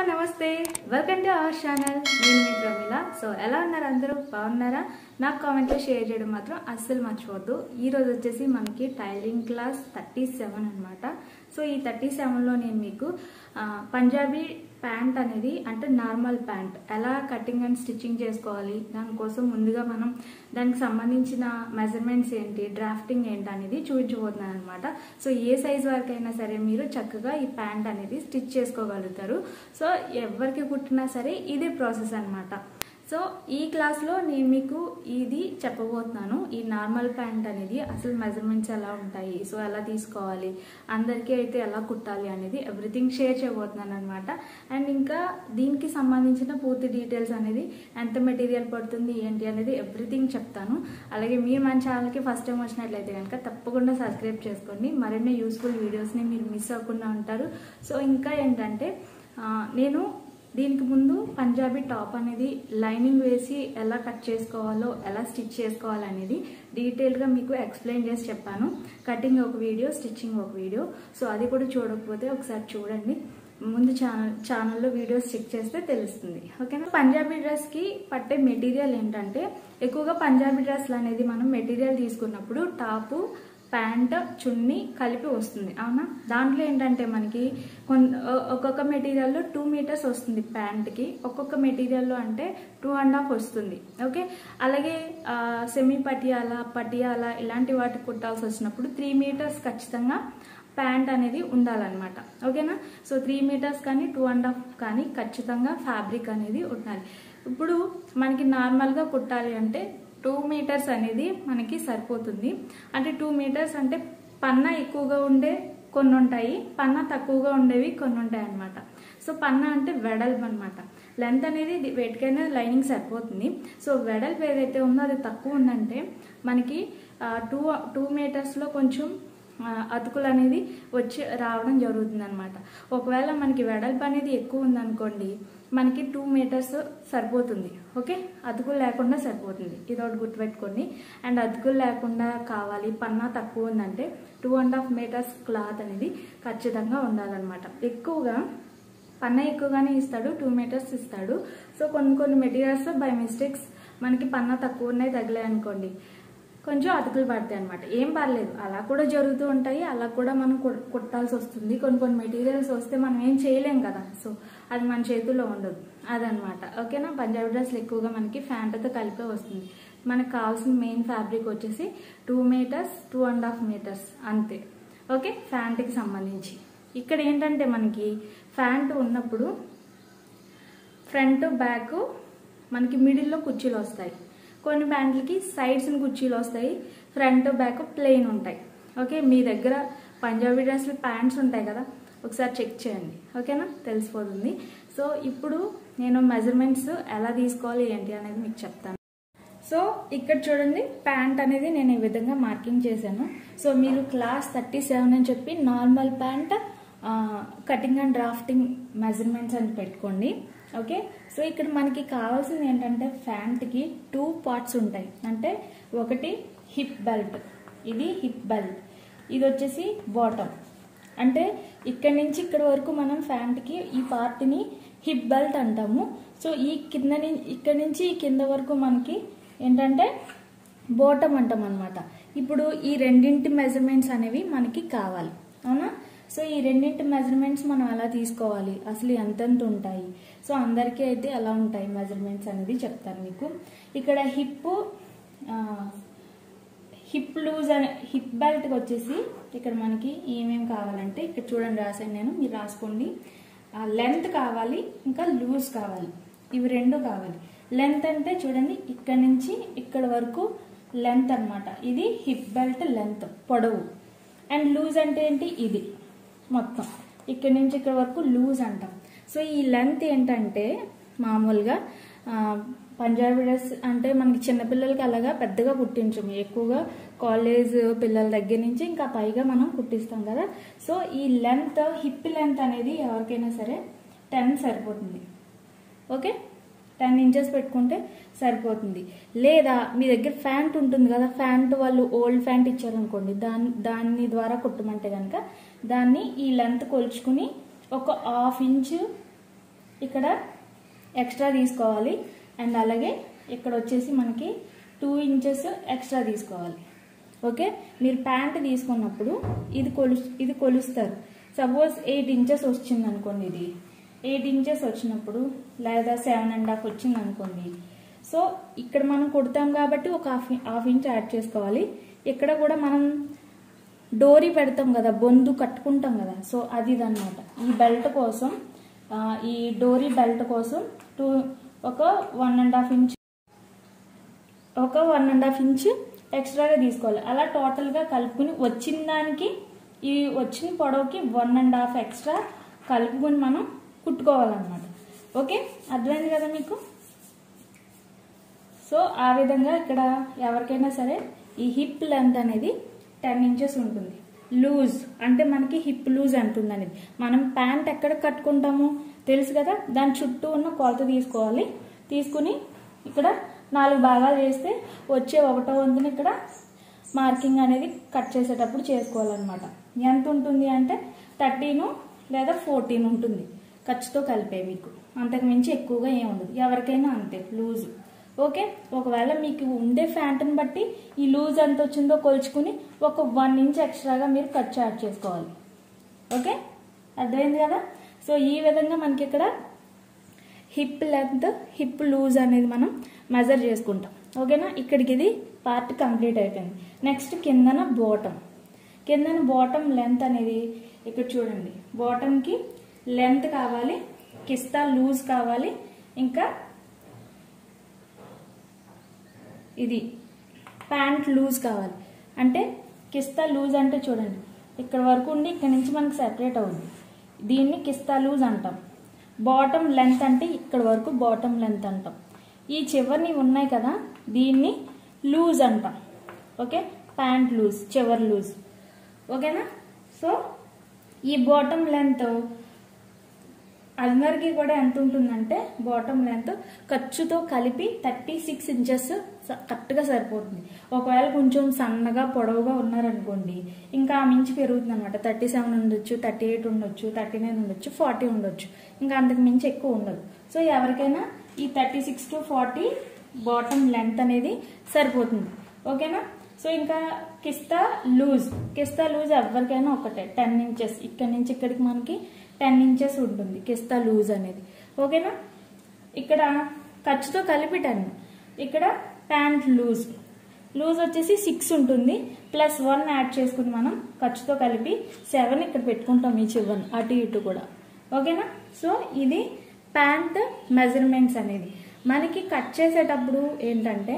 నమస్తే welcome to our channel నేను మీ Pramila so ఎలా ఉన్నారు అందరూ బాగున్నారా నాకు కామెంట్లో షేర్ చేయడం మాత్రం అస్సలు మర్చిపోవద్దు ఈ రోజు వచ్చేసి మనకి టైలింగ్ క్లాస్ థర్టీ సెవెన్ అనమాట సో ఈ థర్టీ సెవెన్లో నేను మీకు ఆ, పంజాబీ ప్యాంట్ అనేది అంటే నార్మల్ ప్యాంట్ ఎలా కటింగ్ అండ్ స్టిచ్చింగ్ చేసుకోవాలి దానికోసం ముందుగా మనం దానికి సంబంధించిన మెజర్మెంట్స్ ఏంటి డ్రాఫ్టింగ్ ఏంటి అనేది చూపించబోతున్నాను అనమాట సో ఏ సైజ్ వరకు అయినా సరే మీరు చక్కగా ఈ ప్యాంట్ అనేది స్టిచ్ చేసుకోగలుగుతారు సో ఎవరికి కుట్టినా సరే ఇదే ప్రాసెస్ అన్నమాట సో ఈ క్లాస్లో నేను మీకు ఇది చెప్పబోతున్నాను ఈ నార్మల్ ప్యాంట్ అనేది అసలు మెజర్మెంట్స్ ఎలా ఉంటాయి సో ఎలా తీసుకోవాలి అందరికీ అయితే ఎలా కుట్టాలి అనేది ఎవ్రీథింగ్ షేర్ చేయబోతున్నాను అనమాట అండ్ ఇంకా దీనికి సంబంధించిన పూర్తి డీటెయిల్స్ అనేది ఎంత మెటీరియల్ పడుతుంది ఏంటి అనేది ఎవ్రీథింగ్ చెప్తాను అలాగే మీరు మన ఛానల్కి ఫస్ట్ టైం వచ్చినట్లయితే కనుక తప్పకుండా సబ్స్క్రైబ్ చేసుకోండి మరిన్ని యూస్ఫుల్ వీడియోస్ని మీరు మిస్ అవ్వకుండా ఉంటారు సో ఇంకా ఏంటంటే ఆ, నేను దీనికి ముందు పంజాబీ టాప్ అనేది లైనింగ్ వేసి ఎలా కట్ చేసుకోవాలో ఎలా స్టిచ్ చేసుకోవాలో అనేది డీటెయిల్గా మీకు ఎక్స్ప్లెయిన్ చేసి చెప్పాను కటింగ్ ఒక వీడియో స్టిచ్చింగ్ ఒక వీడియో సో అది కూడా చూడకపోతే ఒకసారి చూడండి ముందు ఛానల్ ఛానల్లో వీడియోస్ చెక్ చేస్తే తెలుస్తుంది ఓకేనా పంజాబీ డ్రెస్కి పట్టే మెటీరియల్ ఏంటంటే ఎక్కువగా పంజాబీ డ్రెస్లు అనేది మనం మెటీరియల్ తీసుకున్నప్పుడు టాపు ప్యాంట్ చున్నీ కలిపి వస్తుంది అవునా దాంట్లో ఏంటంటే మనకి కొన్ ఒ- ఒక్కొక్క మెటీరియల్లో టూ మీటర్స్ వస్తుంది ప్యాంట్కి ఒక్కొక్క మెటీరియల్లో అంటే టూ అండ్ హాఫ్ వస్తుంది ఓకే అలాగే సెమీ పటియాలా పటియాలా ఇలాంటి వాటికి కుట్టాల్సి వచ్చినప్పుడు త్రీ మీటర్స్ ఖచ్చితంగా ప్యాంట్ అనేది ఉండాలన్నమాట ఓకేనా సో త్రీ మీటర్స్ కానీ టూ అండ్ హాఫ్ కానీ ఖచ్చితంగా ఫ్యాబ్రిక్ అనేది ఉండాలి ఇప్పుడు మనకి నార్మల్గా కుట్టాలి అంటే టూ మీటర్స్ అనేది మనకి సరిపోతుంది అంటే టూ మీటర్స్ అంటే పన్న ఎక్కువగా ఉండే కొన్ని ఉంటాయి పన్న తక్కువగా ఉండేవి కొన్ని ఉంటాయి అన్నమాట సో పన్న అంటే వెడల్పు అనమాట లెంత్ అనేది ఇది వేటికైనా లైనింగ్ సరిపోతుంది సో వెడల్పు ఏదైతే ఉందో అది తక్కువ ఉందంటే మనకి టూ టూ మీటర్స్లో కొంచెం ఆ, అతుకులు అనేది వచ్చి రావడం జరుగుతుంది అనమాట ఒకవేళ మనకి వెడల్పు అనేది ఎక్కువ ఉందనుకోండి మనకి టూ మీటర్స్ సరిపోతుంది ఓకే అతుకులు లేకుండా సరిపోతుంది ఇది ఒకటి గుర్తుపెట్టుకోండి అండ్ అతుకులు లేకుండా కావాలి పన్నా తక్కువ ఉందంటే two and half metres cloth అనేది ఖచ్చితంగా ఉండాలన్నమాట ఎక్కువగా పన్న ఎక్కువగానే ఇస్తాడు టూ మీటర్స్ ఇస్తాడు సో కొన్ని కొన్ని మెటీరియల్స్ బై మిస్టేక్స్ మనకి పన్న తక్కువ ఉన్నాయి తగిలాయి అనుకోండి కొంచెం అతుకులు పడతాయి అనమాట ఏం పర్లేదు అలా కూడా జరుగుతూ ఉంటాయి అలా కూడా మనం కు- కుట్టాల్సి వస్తుంది కొన్ని కొన్ని మెటీరియల్స్ వస్తే మనం ఏం చేయలేం కదా సో అది మన చేతుల్లో ఉండదు అదనమాట ఓకేనా పంజాబీ డ్రెస్లు ఎక్కువగా మనకి ఫ్యాంట్తో కలిపే వస్తుంది మనకు కావాల్సిన మెయిన్ ఫ్యాబ్రిక్ వచ్చేసి two metres two and half metres అంతే ఓకే ఫ్యాంట్కి సంబంధించి ఇక్కడ ఏంటంటే మనకి ఫ్యాంట్ ఉన్నప్పుడు ఫ్రంట్ బ్యాక్ మనకి మిడిల్లో కుర్చీలు వస్తాయి కొన్ని ప్యాంట్లకి సైడ్స్ని కుర్చీలు వస్తాయి ఫ్రంట్ బ్యాక్ ప్లెయిన్ ఉంటాయి ఓకే మీ దగ్గర పంజాబీ డ్రెస్లు ప్యాంట్స్ ఉంటాయి కదా ఒకసారి చెక్ చేయండి ఓకేనా తెలిసిపోతుంది సో ఇప్పుడు నేను మెజర్మెంట్స్ ఎలా తీసుకోవాలి ఏంటి అనేది మీకు చెప్తాను సో ఇక్కడ చూడండి ప్యాంట్ అనేది నేను ఈ విధంగా మార్కింగ్ చేశాను సో మీరు క్లాస్ థర్టీ సెవెన్ అని చెప్పి normal pant cutting and drafting measurements అని పెట్టుకోండి ఓకే సో ఇక్కడ మనకి కావాల్సింది ఏంటంటే ప్యాంట్కి టూ పార్ట్స్ ఉంటాయి అంటే ఒకటి హిప్ బెల్ట్ ఇది హిప్ బెల్ట్ ఇది వచ్చేసి బాటమ్ అంటే ఇక్కడ నుంచి ఇక్కడ వరకు మనం ప్యాంట్కి ఈ పార్ట్ని హిప్ బెల్ట్ అంటాము సో ఈ కింద నుంచి ఇక్కడ నుంచి ఈ కింద వరకు మనకి ఏంటంటే బోటం అంటాం అనమాట ఇప్పుడు ఈ రెండింటి మెజర్మెంట్స్ అనేవి మనకి కావాలి అవునా సో ఈ రెండింటి మెజర్మెంట్స్ మనం ఎలా తీసుకోవాలి అసలు ఎంతెంత ఉంటాయి సో అందరికీ అయితే ఎలా ఉంటాయి మెజర్మెంట్స్ అనేది చెప్తాను మీకు ఇక్కడ హిప్ హిప్ లూజ్ అనే హిప్ బెల్ట్కి వచ్చేసి ఇక్కడ మనకి ఏమేమి కావాలంటే ఇక్కడ చూడండి రాశాను నేను మీరు రాసుకోండి లెంత్ కావాలి ఇంకా లూజ్ కావాలి ఇవి రెండు కావాలి లెంత్ అంటే చూడండి ఇక్కడ నుంచి ఇక్కడ వరకు లెంత్ అన్నమాట ఇది హిప్ బెల్ట్ లెంత్ పొడవు అండ్ లూజ్ అంటే ఏంటి ఇది మొత్తం ఇక్కడ నుంచి ఇక్కడ వరకు లూజ్ అంటాం సో ఈ లెంత్ ఏంటంటే మామూలుగా ఆ, పంజాబీ డ్రెస్ అంటే మనకి చిన్నపిల్లలకి అలాగా పెద్దగా కుట్టించము ఎక్కువగా కాలేజ్ పిల్లల దగ్గర నుంచి ఇంకా పైగా మనం కుట్టిస్తాం కదా సో ఈ లెంత్ హిప్ లెంత్ అనేది ఎవరికైనా సరే టెన్ సరిపోతుంది ఓకే టెన్ ఇంచెస్ పెట్టుకుంటే సరిపోతుంది లేదా మీ దగ్గర ఫ్యాంట్ ఉంటుంది కదా ఫ్యాంట్ వాళ్ళు ఓల్డ్ ఫ్యాంట్ ఇచ్చారనుకోండి దాని దాని ద్వారా కుట్టమంటే కనుక దాన్ని ఈ లెంత్ కొలుచుకుని ఒక హాఫ్ ఇంచ్ ఇక్కడ ఎక్స్ట్రా తీసుకోవాలి అండ్ అలాగే ఇక్కడ వచ్చేసి మనకి టూ ఇంచెస్ ఎక్స్ట్రా తీసుకోవాలి ఓకే మీరు ప్యాంట్ తీసుకున్నప్పుడు ఇది కొలు ఇది కొలుస్తారు సపోజ్ ఎయిట్ ఇంచెస్ వచ్చింది అనుకోండి ఇది ఎయిట్ ఇంచెస్ వచ్చినప్పుడు లేదా సెవెన్ అండ్ హాఫ్ వచ్చింది అనుకోండి సో ఇక్కడ మనం కుడతాం కాబట్టి ఒక హాఫ్ హాఫ్ ఇంచ్ యాడ్ చేసుకోవాలి ఇక్కడ కూడా మనం డోరీ పెడతాం కదా బొందు కట్టుకుంటాం కదా సో అది ఇదన్నమాట ఈ బెల్ట్ కోసం ఆ, ఈ డోరీ బెల్ట్ కోసం టూ ఒక వన్ అండ్ హాఫ్ ఇంచ్ ఒక వన్ అండ్ హాఫ్ ఇంచ్ ఎక్స్ట్రాగా తీసుకోవాలి అలా టోటల్గా కలుపుకుని వచ్చిన దానికి ఈ వచ్చిన పొడవుకి వన్ అండ్ హాఫ్ ఎక్స్ట్రా కలుపుకొని మనం కుట్టుకోవాలన్నమాట ఓకే అర్థమైంది కదా మీకు సో ఆ విధంగా ఇక్కడ ఎవరికైనా సరే ఈ హిప్ లెంత్ అనేది టెన్ ఇంచెస్ ఉంటుంది లూజ్ అంటే మనకి హిప్ లూజ్ ఎంత ఉంది అనేది మనం ప్యాంట్ ఎక్కడ కట్టుకుంటాము తెలుసు కదా దాని చుట్టూ ఉన్న కొలత తీసుకోవాలి తీసుకుని ఇక్కడ నాలుగు భాగాలు చేస్తే వచ్చే ఒకటో వంతుని ఇక్కడ మార్కింగ్ అనేది కట్ చేసేటప్పుడు చేసుకోవాలన్నమాట ఎంత ఉంటుంది అంటే థర్టీను లేదా ఫోర్టీన్ ఉంటుంది ఖర్చుతో కలిపే మీకు అంతకు మించి ఎక్కువగా ఏం ఉండదు ఎవరికైనా అంతే లూజ్ ఓకే ఒకవేళ మీకు ఉండే ఫ్యాంట్ని బట్టి ఈ లూజ్ ఎంత వచ్చిందో కొలుచుకుని ఒక వన్ ఇంచ్ ఎక్స్ట్రాగా మీరు ఖర్చు యాడ్ చేసుకోవాలి ఓకే అర్థమైంది కదా సో ఈ విధంగా మనకి ఇక్కడ హిప్ లెంత్ హిప్ లూజ్ అనేది మనం మెజర్ చేసుకుంటాం ఓకేనా ఇక్కడికి ఇది పార్ట్ కంప్లీట్ అయిపోయింది నెక్స్ట్ కిందన బాటమ్ కిందన బాటమ్ లెంత్ అనేది ఇక్కడ చూడండి బాటమ్కి లెంత్ కావాలి కిస్తా లూజ్ కావాలి ఇంకా ఇది ప్యాంట్ లూజ్ కావాలి అంటే కిస్తా లూజ్ అంటే చూడండి ఇక్కడ వరకు ఉండి ఇక్కడ నుంచి మనకి సెపరేట్ అవుతుంది దీన్ని కిస్తా లూజ్ అంటాం బాటమ్ లెంత్ అంటే ఇక్కడ వరకు బాటమ్ లెంత్ అంటాం ఈ చివరిని ఉన్నాయి కదా దీన్ని లూజ్ అంటాం ఓకే ప్యాంట్ లూజ్ చివరి లూజ్ ఓకేనా సో ఈ బాటమ్ లెంత్ అందరికీ కూడా ఎంత ఉంటుందంటే బాటమ్ లెంత్ ఖర్చుతో కలిపి థర్టీ సిక్స్ ఇంచెస్ కరెక్ట్గా సరిపోతుంది ఒకవేళ కొంచెం సన్నగా పొడవుగా ఉన్నారనుకోండి ఇంకా ఆ మించి పెరుగుతుంది అనమాట థర్టీ సెవెన్ ఉండొచ్చు థర్టీ ఎయిట్ ఉండొచ్చు థర్టీ నైన్ ఉండొచ్చు ఫార్టీ ఉండొచ్చు ఇంకా అంతకు మించి ఎక్కువ ఉండదు సో ఎవరికైనా ఈ thirty six to forty bottom length అనేది సరిపోతుంది ఓకేనా సో ఇంకా కిస్తా లూజ్ కిస్తా లూజ్ ఎవరికైనా ఒకటే టెన్ ఇంచెస్ ఇక్కడ నుంచి ఇక్కడికి మనకి టెన్ ఇంచెస్ ఉంటుంది కిస్తా లూజ్ అనేది ఓకేనా ఇక్కడ ఖర్చుతో కలిపి టెన్ ఇక్కడ ప్యాంట్ లూజ్ లూజ్ వచ్చేసి సిక్స్ ఉంటుంది ప్లస్ వన్ యాడ్ చేసుకుని మనం ఖర్చుతో కలిపి సెవెన్ ఇక్కడ పెట్టుకుంటాం ఈ చివన్ అటు ఇటు కూడా ఓకేనా సో ఇది ప్యాంట్ మెజర్మెంట్స్ అనేది మనకి కట్ చేసేటప్పుడు ఏంటంటే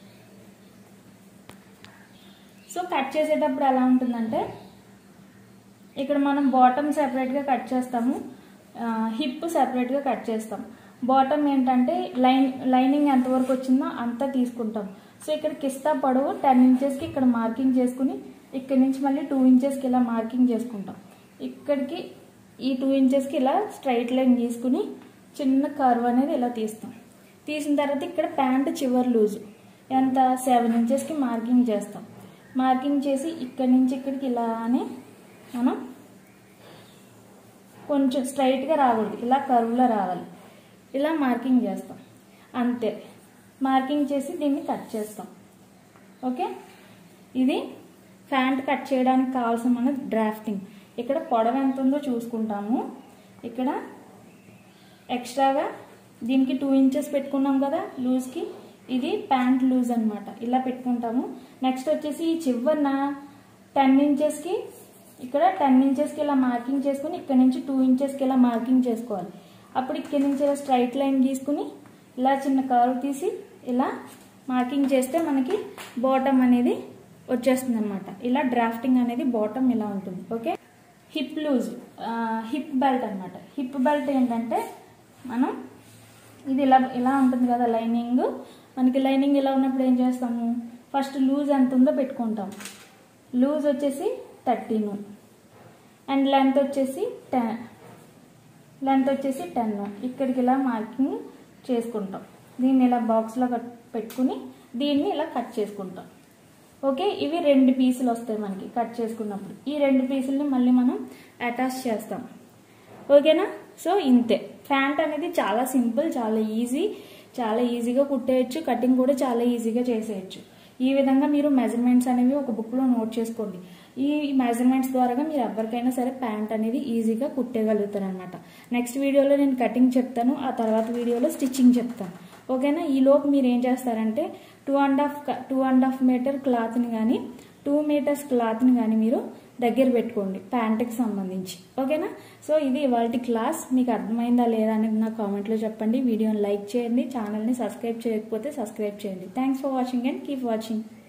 సో కట్ చేసేటప్పుడు ఎలా ఉంటుందంటే ఇక్కడ మనం బాటమ్ సెపరేట్గా కట్ చేస్తాము హిప్ సెపరేట్గా కట్ చేస్తాం బాటమ్ ఏంటంటే లైన్ లైనింగ్ ఎంతవరకు వచ్చిందో అంతా తీసుకుంటాం సో ఇక్కడ కిస్తా పొడవు టెన్ ఇంచెస్కి ఇక్కడ మార్కింగ్ చేసుకుని ఇక్కడ నుంచి మళ్ళీ టూ ఇంచెస్కి ఇలా మార్కింగ్ చేసుకుంటాం ఇక్కడికి ఈ టూ ఇంచెస్కి ఇలా స్ట్రైట్ లైన్ గీసుకుని చిన్న కర్వ్ అనేది ఇలా తీస్తాం తీసిన తర్వాత ఇక్కడ ప్యాంట్ చివరి లూజు ఎంత సెవెన్ ఇంచెస్కి మార్కింగ్ చేస్తాం మార్కింగ్ చేసి ఇక్కడి నుంచి ఇక్కడికి ఇలా అని మనం కొంచెం స్ట్రైట్గా రాకూడదు ఇలా కర్వ్లో రావాలి ఇలా మార్కింగ్ చేస్తాం అంతే మార్కింగ్ చేసి దీన్ని కట్ చేస్తాం ఓకే ఇది ఫ్యాంట్ కట్ చేయడానికి కావాల్సిన మన డ్రాఫ్టింగ్ ఇక్కడ పొడవు ఎంత ఉందో చూసుకుంటాము ఇక్కడ ఎక్స్ట్రాగా దీనికి టూ ఇంచెస్ పెట్టుకున్నాం కదా లూజ్కి ఇది ప్యాంట్ లూజ్ అన్నమాట ఇలా పెట్టుకుంటాము నెక్స్ట్ వచ్చేసి ఈ చివరిన టెన్ ఇంచెస్కి ఇక్కడ టెన్ ఇంచెస్కి ఇలా మార్కింగ్ చేసుకుని ఇక్కడ నుంచి టూ ఇంచెస్కి ఇలా మార్కింగ్ చేసుకోవాలి అప్పుడు ఇక్కడ నుంచి ఇలా స్ట్రైట్ లైన్ గీసుకుని ఇలా చిన్న కర్వ్ తీసి ఇలా మార్కింగ్ చేస్తే మనకి బాటమ్ అనేది వచ్చేస్తుంది అనమాట ఇలా డ్రాఫ్టింగ్ అనేది బాటమ్ ఇలా ఉంటుంది okay hip loose hip belt అన్నమాట హిప్ బెల్ట్ ఏంటంటే మనం ఇది ఇలా ఇలా ఉంటుంది కదా లైనింగ్ మనకి లైనింగ్ ఇలా ఉన్నప్పుడు ఏం చేస్తాము ఫస్ట్ లూజ్ ఎంత ఉందో పెట్టుకుంటాం లూజ్ వచ్చేసి థర్టీను అండ్ లెంత్ వచ్చేసి టెన్ లెంత్ వచ్చేసి టెన్ ఇక్కడికి ఇలా మార్కింగ్ చేసుకుంటాం దీన్ని ఇలా బాక్స్లో కట్ పెట్టుకుని దీన్ని ఇలా కట్ చేసుకుంటాం ఓకే ఇవి రెండు పీసులు వస్తాయి మనకి కట్ చేసుకున్నప్పుడు ఈ రెండు పీసుల్ని మళ్ళీ మనం అటాచ్ చేస్తాం ఓకేనా సో ఇంతే ప్యాంట్ అనేది చాలా సింపుల్ చాలా ఈజీ చాలా ఈజీగా కుట్టేయచ్చు కటింగ్ కూడా చాలా ఈజీగా చేసేయచ్చు ఈ విధంగా మీరు మెజర్మెంట్స్ అనేవి ఒక బుక్లో నోట్ చేసుకోండి ఈ మెజర్మెంట్స్ ద్వారా మీరు ఎవరికైనా సరే ప్యాంట్ అనేది ఈజీగా కుట్టేయగలుగుతారు అనమాట నెక్స్ట్ వీడియోలో నేను కటింగ్ చెప్తాను ఆ తర్వాత వీడియోలో స్టిచ్చింగ్ చెప్తాను ఓకేనా ఈ లోపు మీరు ఏం చేస్తారంటే two and half two and half meter క్లాత్ని కానీ టూ మీటర్స్ క్లాత్ని కానీ మీరు దగ్గర పెట్టుకోండి ప్యాంట్కి సంబంధించి ఓకేనా సో ఇది ఇవాళ క్లాస్ మీకు అర్థమైందా లేదా అనేది నాకు కామెంట్లో చెప్పండి వీడియోని లైక్ చేయండి ఛానల్ని సబ్స్క్రైబ్ చేయకపోతే సబ్స్క్రైబ్ చేయండి thanks for watching and keep watching